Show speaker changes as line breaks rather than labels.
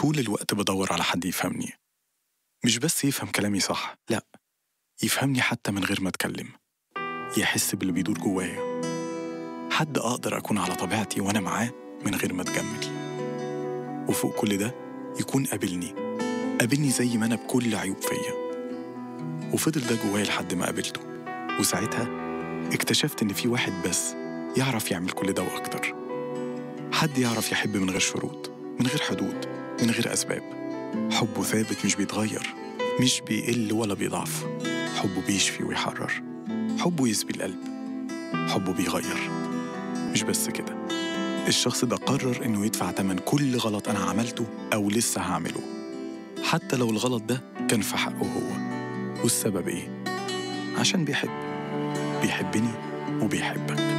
طول الوقت بدور على حد يفهمني مش بس يفهم كلامي صح لأ يفهمني حتى من غير ما أتكلم يحس باللي بيدور جوايا حد أقدر أكون على طبيعتي وأنا معاه من غير ما أتجمل وفوق كل ده يكون قابلني قابلني زي ما أنا بكل عيوب فيا وفضل ده جوايا لحد ما قابلته وساعتها اكتشفت إن في واحد بس يعرف يعمل كل ده وأكتر حد يعرف يحب من غير شروط من غير حدود من غير أسباب حبه ثابت مش بيتغير مش بيقل ولا بيضعف حبه بيشفي ويحرر حبه يسبي القلب حبه بيغير مش بس كده الشخص ده قرر إنه يدفع تمن كل غلط أنا عملته أو لسه هعمله حتى لو الغلط ده كان في حقه هو والسبب إيه؟ عشان بيحب بيحبني وبيحبك